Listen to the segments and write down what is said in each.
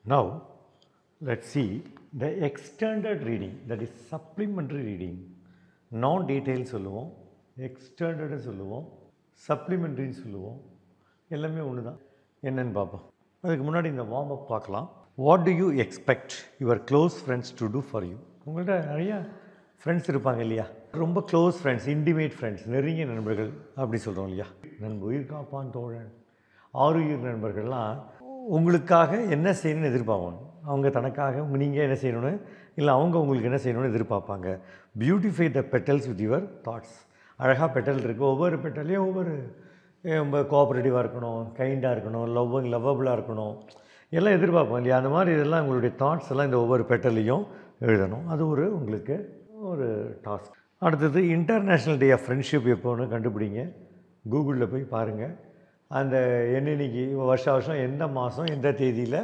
Now, let's see the extended reading, that is supplementary reading. நான் detail சொல்லுவோம் extended சொல்லுவோம் சப்ளிமெண்ட்ரின்னு சொல்லுவோம் எல்லாமே ஒன்று தான் என்னன்னு பார்ப்போம் அதுக்கு முன்னாடி இந்த வார்ம் அப் பார்க்கலாம் what do you expect your close friends to do for you உங்கள்கிட்ட நிறைய ஃப்ரெண்ட்ஸ் இருப்பாங்க இல்லையா ரொம்ப க்ளோஸ் ஃப்ரெண்ட்ஸ் இன்டிமேட் ஃப்ரெண்ட்ஸ் நெருங்கிய நண்பர்கள் அப்படி சொல்கிறோம் இல்லையா நண்பு உயிர் காப்பான் தோழன் ஆறுயிர் நண்பர்கள்லாம் உங்களுக்காக என்ன செய்யணும்னு எதிர்பார்ப்பாங்க அவங்க தனக்காக நீங்கள் என்ன செய்யணும்னு இல்லை அவங்க உங்களுக்கு என்ன செய்யணும்னு எதிர்பார்ப்பாங்க beautify the petals with your thoughts அழகாக பெட்டல் இருக்குது ஒவ்வொரு பெட்டல்லையும் ஒவ்வொரு அஹ், ரொம்ப கோஆப்ரேட்டிவாக இருக்கணும் கைண்டாக இருக்கணும் லவ்விங் லவ்வபுளாக இருக்கணும் எல்லாம் எதிர்பார்ப்போம் இல்லையா அந்த மாதிரி இதெல்லாம் உங்களுடைய தாட்ஸ் எல்லாம் இந்த ஒவ்வொரு பெட்டல்லையும் எழுதணும் அது ஒரு உங்களுக்கு ஒரு டாஸ்க் அடுத்தது இன்டர்நேஷ்னல் டே ஆஃப் ஃப்ரெண்ட்ஷிப் எப்போன்னு கண்டுபிடிங்க கூகுளில் போய் பாருங்கள் அந்த என்னன்னைக்கு வருஷ வருஷம் எந்த மாதம் எந்த தேதியில்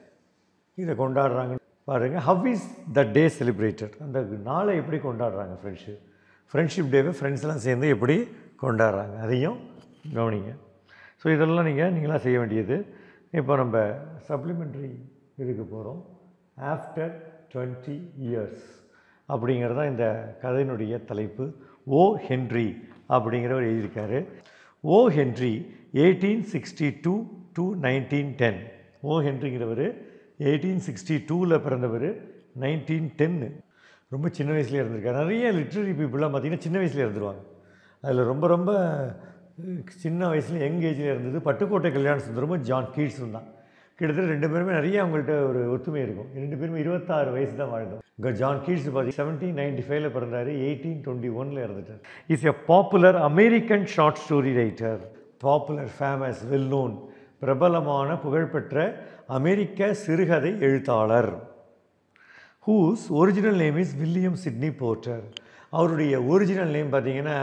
இதை கொண்டாடுறாங்கன்னு பாருங்கள் how is the day celebrated அந்த நாளை எப்படி கொண்டாடுறாங்க ஃப்ரெண்ட்ஷிப் ஃப்ரெண்ட்ஷிப் டேவை ஃப்ரெண்ட்ஸ்லாம் சேர்ந்து எப்படி கொண்டாடுறாங்க அதையும் கவனிங்க ஸோ இதெல்லாம் நீங்கள் நீங்களாம் செய்ய வேண்டியது இப்போ நம்ம சப்ளிமெண்ட்ரி இதுக்கு போகிறோம் ஆஃப்டர் டுவெண்ட்டி இயர்ஸ் அப்படிங்கிறது தான் இந்த கதையினுடைய தலைப்பு ஓ ஹென்றி அப்படிங்கிறவர் எழுதியிருக்காரு O Henry eighteen sixty two to nineteen ten O ஹென்றிங்கிறவர் எயிட்டீன் சிக்ஸ்டி டூவில் பிறந்தவர் நைன்டீன் டென்னு ரொம்ப சின்ன வயசுலேயே இருந்திருக்காரு நிறைய லிட்ரரி பீப்புளெலாம் பார்த்தீங்கன்னா சின்ன வயசுல இருந்துருவாங்க அதில் ரொம்ப ரொம்ப அஹ், சின்ன வயசில் யங் ஏஜில் இருந்தது பட்டுக்கோட்டை கல்யாண சுந்தரமும் ஜான் கீட்ஸும் தான் கிட்டத்தட்ட ரெண்டு பேருமே நிறைய அவங்கள்ட்ட ஒரு ஒத்துமை இருக்கும் ரெண்டு பேருமே இருபத்தாறு வயசு தான் வாழ்ந்தோம் இங்கே ஜான் கீட்ஸ் பார்த்தி செவன்டீன் நைன்டி ஃபைவ்ல பிறந்தார் எயிட்டீன் டுவெண்ட்டி ஒனில் இறந்துட்டார் is a popular American short story writer popular famous well known பிரபலமான புகழ்பெற்ற அமெரிக்க சிறுகதை எழுத்தாளர் whose original name is William Sidney Porter அவருடைய ஒரிஜினல் நேம் பார்த்தீங்கன்னா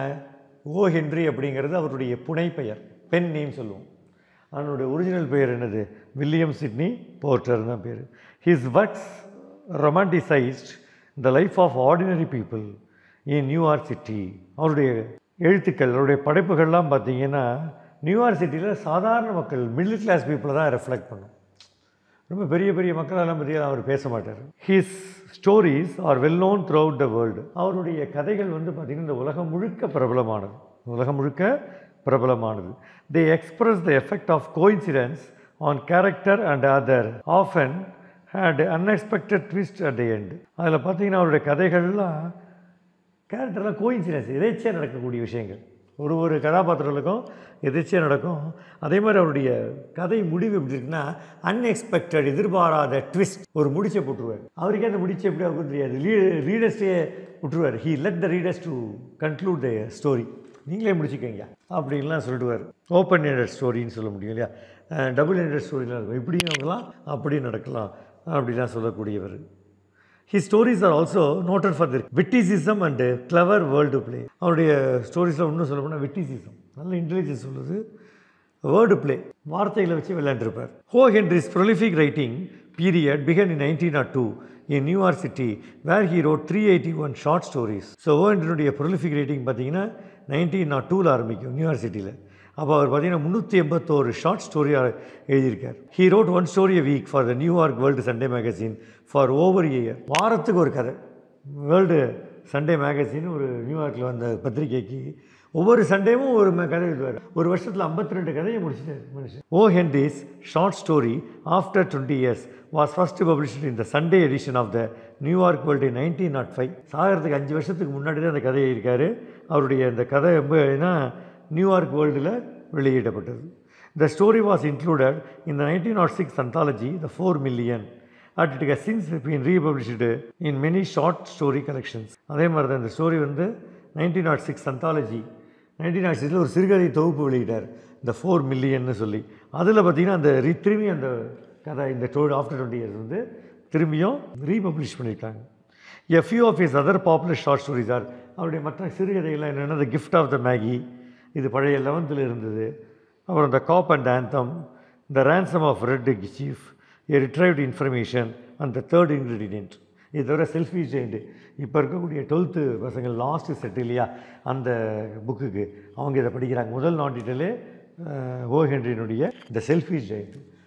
ஓ ஹென்றி அப்படிங்கிறது அவருடைய புனைப்பெயர் பென் நேம் சொல்லுவோம் அவனுடைய ஒரிஜினல் பெயர் என்னது வில்லியம் சிட்னி போர்ட்டர் தான் பேர் his works romanticised the life of ordinary people in New York city அவருடைய எழுத்துக்கள் அவருடைய படைப்புகள்லாம் பார்த்தீங்கன்னா நியூயார்க் சிட்டியில் சாதாரண மக்கள் மிடில் கிளாஸ் பீப்புளை தான் ரெஃப்ளெக்ட் பண்ணும் ரொம்ப பெரிய பெரிய மக்களெல்லாம் பற்றி அவர் பேச மாட்டார் his stories are well known throughout the world அவருடைய கதைகள் வந்து பார்த்திங்கன்னா இந்த உலகம் முழுக்க பிரபலமானது உலகம் முழுக்க பிரபலமானது they express the effect of coincidence on character and other often had unexpected twist at the end அதில் பார்த்தீங்கன்னா அவருடைய கதைகள்லாம் கேரக்டர்லாம் கோயின்சிடன்ஸ் எதேச்சியாக நடக்கக்கூடிய விஷயங்கள் ஒரு ஒரு கதாபாத்திரங்களுக்கும் எதேச்சியாக நடக்கும் அதே மாதிரி அவருடைய கதை முடிவு எப்படி இருக்குன்னா அன்எக்ஸ்பெக்டட் எதிர்பாராத ட்விஸ்ட் ஒரு முடிச்சை போட்டுருவார் அவருக்கே அந்த முடிச்சை எப்படி ஆகும் தெரியாது லீ ரீடர்ஸே விட்டுருவார் he let the readers to conclude the story நீங்களே முடிச்சுக்கோங்க அப்படின்லாம் சொல்லிடுவார் ஓப்பன் எண்டட் ஸ்டோரின்னு சொல்ல முடியும் இல்லையா டபுள் எண்டட் ஸ்டோரிலாம் இருக்கும் இப்படியும் நடக்கலாம் அப்படியும் நடக்கலாம் அப்படிலாம் சொல்லக்கூடியவர் his stories are also noted for their witticism and clever world play அவருடைய ஸ்டோரிஸில் இன்னும் சொல்ல போனால் விட்டிசிசம் நல்ல இன்டெலிஜென்ஸ் சொல்லுது வேர்டு பிளே வார்த்தைகளை வச்சு விளையாண்டுருப்பார் O Henry's prolific writing period began in nineteen nought two in New York city where he wrote three eighty one short stories so O ஹென்ரினுடைய ப்ரொலிஃபிக் ரைட்டிங் பார்த்தீங்கன்னா நைன்டீன் நாட் டூவில் ஆரம்பிக்கும் நியூயார்க் சிட்டியில் அப்போ அவர் பார்த்தீங்கன்னா முந்நூற்றி எண்பத்தோரு ஷார்ட் ஸ்டோரியாக எழுதியிருக்கார் he wrote one story a week for the New York world Sunday magazine for over year வாரத்துக்கு ஒரு கதை வேர்ல்டு சண்டே மேகசின் ஒரு நியூயார்க்கில் வந்த பத்திரிகைக்கு ஒவ்வொரு சண்டேவும் ஒரு ம- கதை எழுதுவார் ஒரு வருஷத்தில் 52 ரெண்டு கதையை முடிச்சிட்டார் மனுஷன் O Henry's short story after twenty years was first published in the Sunday edition of the New York world nineteen nought five சாகிறதுக்கு அஞ்சு வருஷத்துக்கு முன்னாடி தான் அந்த கதையை இருக்காரு அவருடைய இந்த கதை ரொம்ப ஏன்னா நியூயார்க் வேர்ல்டில் வெளியிடப்பட்டது the story was included in the nineteen nought six anthology the four million at it has since been republished in many short story collections அதே மாதிரி தான் இந்த ஸ்டோரி வந்து nineteen nought six anthology nineteen nought சிக்ஸில் ஒரு சிறுகதை தொகுப்பு வெளியிட்டார் இந்த ஃபோர் மில்லியன்னு சொல்லி அதில் பார்த்தீங்கன்னா அந்த ரீ திரும்பி அந்த கதை இந்த டோ ஆஃப்டர் டுவெண்ட்டி இயர்ஸ் வந்து திரும்பியும் ரீபப்ளிஷ் பண்ணியிருக்காங்க a few of is other popular short stories are அவருடைய மற்ற சிறுகதைகள்லாம் என்னென்னா the gift of the Magi இது பழைய லெவன்த்தில் இருந்தது அப்புறம் the cop and anthem the ransom of red chief a retrieved information and the third ingredient இது தவிர செல்ஃபி ஜெயிண்ட் இப்போ இருக்கக்கூடிய டுவெல்த்து பசங்கள் லாஸ்ட்டு செட் இல்லையா அந்த புக்குக்கு அவங்க இதை படிக்கிறாங்க முதல் நாட்டிலே ஓ ஹென்ரியினுடைய த செல்ஃபி ஜெயிண்ட்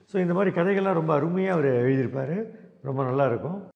ஸோ இந்த மாதிரி கதைகள்லாம் ரொம்ப அருமையாக அவர் எழுதியிருப்பார் ரொம்ப நல்லா இருக்கும்